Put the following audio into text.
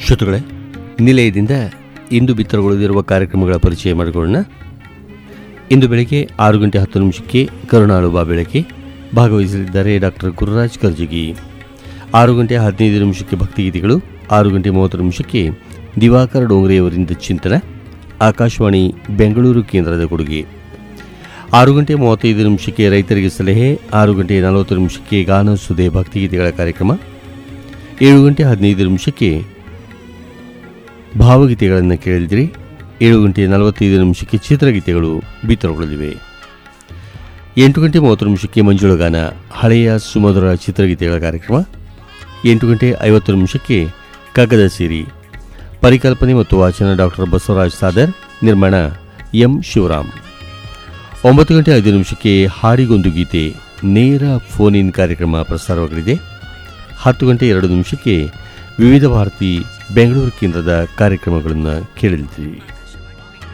ಶ್ರೋತೃಗಳೇ ನಿಲಯದಿಂದ ಇಂದು ಬಿತ್ತರಗೊಳ್ಳದಿರುವ ಕಾರ್ಯಕ್ರಮಗಳ ಪರಿಚಯ ಮಾಡಿಕೊಳ್ಳೋಣ ಇಂದು ಬೆಳಗ್ಗೆ ಆರು ಗಂಟೆ ಹತ್ತು ನಿಮಿಷಕ್ಕೆ ಕರುಣಾಳು ಬಾ ಬೆಳಕೆ ಭಾಗವಹಿಸಲಿದ್ದಾರೆ ಡಾಕ್ಟರ್ ಗುರುರಾಜ್ ಕರ್ಜಗಿ ಆರು ಗಂಟೆ ಹದಿನೈದು ನಿಮಿಷಕ್ಕೆ ಭಕ್ತಿಗೀತೆಗಳು ಆರು ಗಂಟೆ ಮೂವತ್ತು ನಿಮಿಷಕ್ಕೆ ದಿವಾಕರ್ ಡೋಂಗ್ರೆಯವರಿಂದ ಚಿಂತನ ಆಕಾಶವಾಣಿ ಬೆಂಗಳೂರು ಕೇಂದ್ರದ ಕೊಡುಗೆ ಆರು ಗಂಟೆ ಮೂವತ್ತೈದು ನಿಮಿಷಕ್ಕೆ ರೈತರಿಗೆ ಸಲಹೆ ಆರು ಗಂಟೆ ನಲವತ್ತು ನಿಮಿಷಕ್ಕೆ ಗಾನ ಸುದೆ ಭಕ್ತಿಗೀತೆಗಳ ಕಾರ್ಯಕ್ರಮ ಏಳು ಗಂಟೆ ಹದಿನೈದು ನಿಮಿಷಕ್ಕೆ ಭಾವಗೀತೆಗಳನ್ನು ಕೇಳಿದಿರಿ ಏಳು ಗಂಟೆ ನಲವತ್ತೈದು ನಿಮಿಷಕ್ಕೆ ಚಿತ್ರಗೀತೆಗಳು ಬಿತ್ತರಗೊಳ್ಳಲಿವೆ ಎಂಟು ಗಂಟೆ ಮೂವತ್ತು ನಿಮಿಷಕ್ಕೆ ಮಂಜುಳಗಾನ ಹಳೆಯ ಸುಮಧುರ ಚಿತ್ರಗೀತೆಗಳ ಕಾರ್ಯಕ್ರಮ ಎಂಟು ಗಂಟೆ ಐವತ್ತು ನಿಮಿಷಕ್ಕೆ ಕಗ್ಗದ ಸಿರಿ ಪರಿಕಲ್ಪನೆ ಮತ್ತು ವಾಚನ ಡಾಕ್ಟರ್ ಬಸವರಾಜ್ ಸಾದರ್ ನಿರ್ಮಾಣ ಎಂ ಶಿವರಾಮ್ ಒಂಬತ್ತು ಗಂಟೆ ಐದು ನಿಮಿಷಕ್ಕೆ ಹಾಡಿಗೊಂದು ಗೀತೆ ನೇರ ಫೋನ್ ಇನ್ ಕಾರ್ಯಕ್ರಮ ಪ್ರಸಾರವಾಗಲಿದೆ ಹತ್ತು ಗಂಟೆ ಎರಡು ನಿಮಿಷಕ್ಕೆ ವಿವಿಧ ಭಾರತಿ ಬೆಂಗಳೂರು ಕೇಂದ್ರದ ಕಾರ್ಯಕ್ರಮಗಳನ್ನು ಕೇಳಲಿದ್ದೀರಿ